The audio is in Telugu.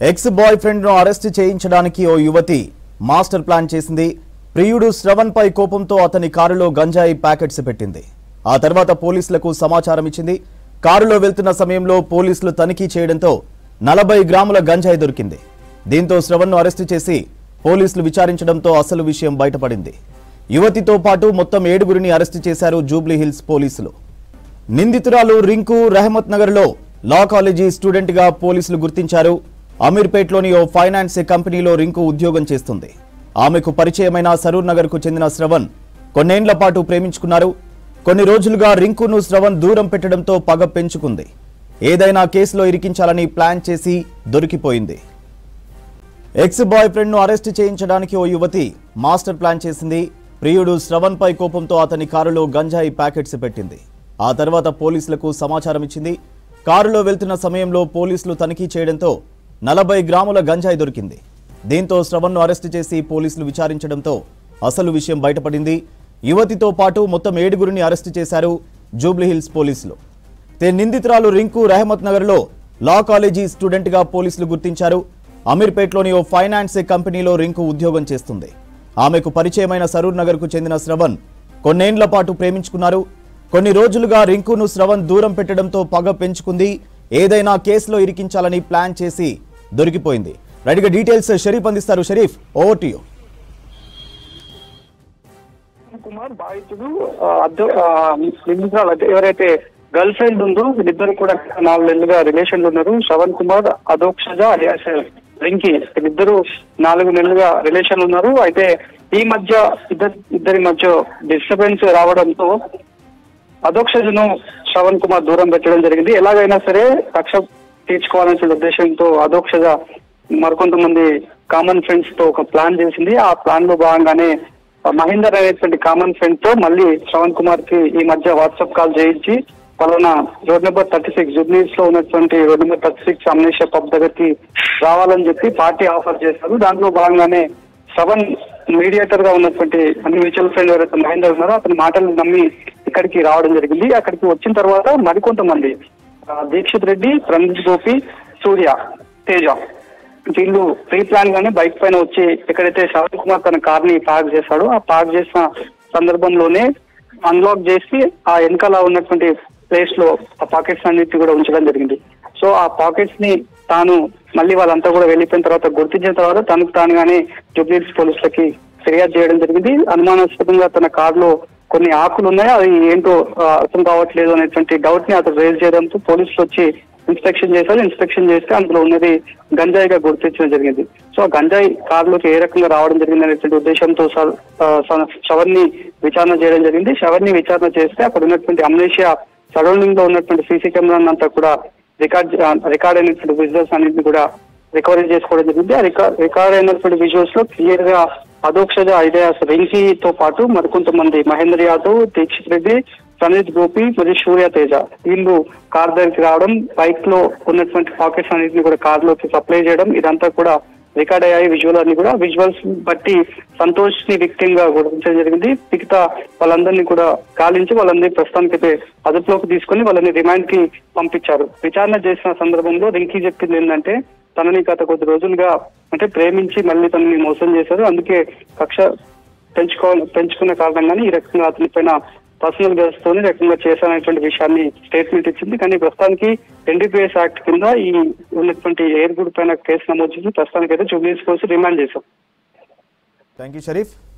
ఎక్స్ బాయ్ ఫ్రెండ్ ను అరెస్ట్ చేయించడానికి ఓ యువతి మాస్టర్ ప్లాన్ చేసింది ప్రియుడు శ్రవణ్ పై కోపంతో అతని కారులో గంజాయి ప్యాకెట్స్ పెట్టింది ఆ తర్వాత పోలీసులకు సమాచారం ఇచ్చింది కారులో వెళ్తున్న సమయంలో పోలీసులు తనిఖీ చేయడంతో నలభై గ్రాముల గంజాయి దొరికింది దీంతో శ్రవణ్ ను అరెస్టు చేసి పోలీసులు విచారించడంతో అసలు విషయం బయటపడింది యువతితో పాటు మొత్తం ఏడుగురిని అరెస్టు చేశారు జూబ్లీ హిల్స్ పోలీసులు నిందితురాలు రింకు రెహమత్ నగర్ లో లా కాలేజీ స్టూడెంట్ గా పోలీసులు గుర్తించారు అమీర్పేట్లోని ఓ ఫైనాన్స్ కంపెనీలో రింకు ఉద్యోగం చేస్తుంది ఆమెకు పరిచయమైన సరూర్ నగర్ కు చెందిన శ్రవణ్ కొన్నేండ్ల పాటు ప్రేమించుకున్నారు కొన్ని రోజులుగా రింకును శ్రవణ్ దూరం పెట్టడంతో పగ పెంచుకుంది ఏదైనా కేసులో ఇరికించాలని ప్లాన్ చేసి దొరికిపోయింది ఎక్స్ బాయ్ ఫ్రెండ్ ను అరెస్ట్ చేయించడానికి ఓ యువతి మాస్టర్ ప్లాన్ చేసింది ప్రియుడు శ్రవణ్ పై కోపంతో అతని కారులో గంజాయి ప్యాకెట్స్ పెట్టింది ఆ తర్వాత పోలీసులకు సమాచారం ఇచ్చింది కారులో వెళ్తున్న సమయంలో పోలీసులు తనిఖీ చేయడంతో నలభై గ్రాముల గంజాయి దొరికింది దీంతో శ్రవణ్ ను అరెస్టు చేసి పోలీసులు విచారించడంతో అసలు విషయం బయటపడింది యువతితో పాటు మొత్తం ఏడుగురిని అరెస్టు చేశారు జూబ్లీహిల్స్ పోలీసులు తే నిందితురాలు రింకు రెహమత్ నగర్ లో లా కాలేజీ స్టూడెంట్ గా పోలీసులు గుర్తించారు అమీర్పేట్లోని ఓ ఫైనాన్స్ కంపెనీలో రింకు ఉద్యోగం చేస్తుంది ఆమెకు పరిచయమైన సరూర్ నగర్ కు చెందిన శ్రవణ్ కొన్నేండ్ల పాటు ప్రేమించుకున్నారు కొన్ని రోజులుగా రింకును శ్రవణ్ దూరం పెట్టడంతో పగ పెంచుకుంది ఏదైనా కేసులో ఇరికించాలని ప్లాన్ చేసి దొరికిపోయింది రైట్గా డీటెయిల్స్ షరీఫ్ అందిస్తారు Sharif over to you Kumar బాధితుడు ఆ, అద్దు- ఆ, నిందితురాలు అంటే ఎవరైతే గర్ల్ ఫ్రెండ్ ఉందో వీళ్ళిద్దరు కూడా నాలుగు నెలలుగా రిలేషన్ ఉన్నారు శ్రవణ్ కుమార్ అధోక్షజ అలియాస్ రింకి వీళ్ళిద్దరు నాలుగు నెలలుగా రిలేషన్ ఉన్నారు అయితే ఈ మధ్య ఇద్దరు ఇద్దరి మధ్య డిస్టర్బెన్స్ రావడంతో అధోక్షజను శ్రవణ్ కుమార్ దూరం పెట్టడం జరిగింది ఎలాగైనా సరే కక్ష తీర్చుకోవాలనే ఉద్దేశంతో అధోక్షజ మరికొంతమంది కామన్ ఫ్రెండ్స్ తో ఒక ప్లాన్ చేసింది ఆ ప్లాన్ లో భాగంగానే మహేందర్ అనేటువంటి కామన్ ఫ్రెండ్ తో మళ్ళీ శ్రవణ్ కుమార్ కి ఈ మధ్య వాట్సాప్ కాల్ చేయించి పలానా రోడ్ నెంబర్ థర్టీ సిక్స్ జుబ్లీస్ లో ఉన్నటువంటి road number thirty six Amnesia pub దగ్గరికి రావాలని చెప్పి పార్టీ ఆఫర్ చేశారు దాంట్లో భాగంగానే శ్రవణ్ మీడియేటర్ గా ఉన్నటువంటి అన్ని మ్యూచువల్ ఫ్రెండ్ ఎవరైతే మహేందర్ ఉన్నారో అతని మాటలు నమ్మి ఇక్కడికి రావడం జరిగింది అక్కడికి వచ్చిన తర్వాత మరికొంతమంది ఆ, దీక్షిత్ రెడ్డి ప్రణీత్ గోపి సూర్య తేజ వీళ్ళు ప్రీ ప్లాన్ గానే బైక్ పైన వచ్చి ఎక్కడైతే శ్రవణ్ కుమార్ తన కార్ ని పార్క్ చేశాడో ఆ పార్క్ చేసిన సందర్భంలోనే అన్లాక్ చేసి ఆ వెనకాల ఉన్నటువంటి ప్లేస్ లో ఆ పాకెట్స్ అన్నిటి కూడా ఉంచడం జరిగింది సో ఆ పాకెట్స్ ని తాను మళ్ళీ వాళ్ళంతా కూడా వెళ్ళిపోయిన తర్వాత గుర్తించిన తర్వాత తనకు తానుగానే జూబ్లీహిల్స్ పోలీసులకి ఫిర్యాదు చేయడం జరిగింది అనుమానాస్పదంగా తన కారులో కొన్ని ఆకులు ఉన్నాయి అది ఏంటో ఆ, అర్థం కావట్లేదు అనేటువంటి డౌట్ ని అతను రేజ్ చేయడంతో పోలీసులు వచ్చి ఇన్స్పెక్షన్ చేశారు ఇన్స్పెక్షన్ చేస్తే అందులో ఉన్నది గంజాయిగా గుర్తించడం జరిగింది సో ఆ గంజాయి కారులోకి ఏ రకంగా రావడం జరిగింది అనేటువంటి ఉద్దేశంతో స- ఆ, స- శవర్ని విచారణ చేయడం జరిగింది శవర్ని విచారణ చేస్తే అక్కడ ఉన్నటువంటి అమ్నేషియా సరౌండింగ్ లో ఉన్నటువంటి సీసీ కెమెరా అంతా కూడా రికార్డ్ రికార్డ్ అయినటువంటి విజువల్స్ అన్నింటిని కూడా రికవరీ చేసుకోవడం జరిగింది ఆ రికార్డ్ రికార్డ్ అయినటువంటి విజువల్స్ లో క్లియర్ గా అధోక్షజ ఐడియాస్ రింకీతో పాటు మరికొంతమంది మహేందర్ యాదవ్ దీక్షిత్ రెడ్డి ప్రణీత్ గోపి మరియు సూర్య తేజ వీళ్ళు కార్ దగ్గరికి రావడం బైక్ లో ఉన్నటువంటి పాకెట్స్ అన్నింటిని కూడా కార్ లోకి సప్లై చేయడం ఇదంతా కూడా రికార్డ్ అయ్యాయి విజువల్ అన్ని కూడా విజువల్స్ బట్టి సంతోష్ ని విక్టిమ్ గా గుర్తించడం జరిగింది మిగతా వాళ్ళందరినీ కూడా గాలించి వాళ్ళందరినీ ప్రస్తుతానికి అయితే అదుపులోకి తీసుకొని వాళ్ళని రిమాండ్ కి పంపించారు విచారణ చేసిన సందర్భంలో రింకీ చెప్పింది ఏంటంటే తనని గత కొద్ది రోజులుగా అంటే ప్రేమించి మళ్ళీ తనని మోసం చేశారు అందుకే కక్ష పెంచుకో పెంచుకున్న కారణంగానే ఈ రకంగా అతని పైన పర్సనల్ గర్ల్స్ తోని ఈ రకంగా చేశాననేటువంటి విషయాన్ని స్టేట్మెంట్ ఇచ్చింది కానీ ప్రస్తుతానికి ఎన్డీపీఎస్ యాక్ట్ కింద ఈ ఉన్నటువంటి ఎయిర్ గుడ్ పైన కేసు నమోదు చేసి ప్రస్తుతానికి అయితే జూబ్లీస్ కోసం రిమాండ్ చేశాం థ్యాంక్ యూ షరీఫ్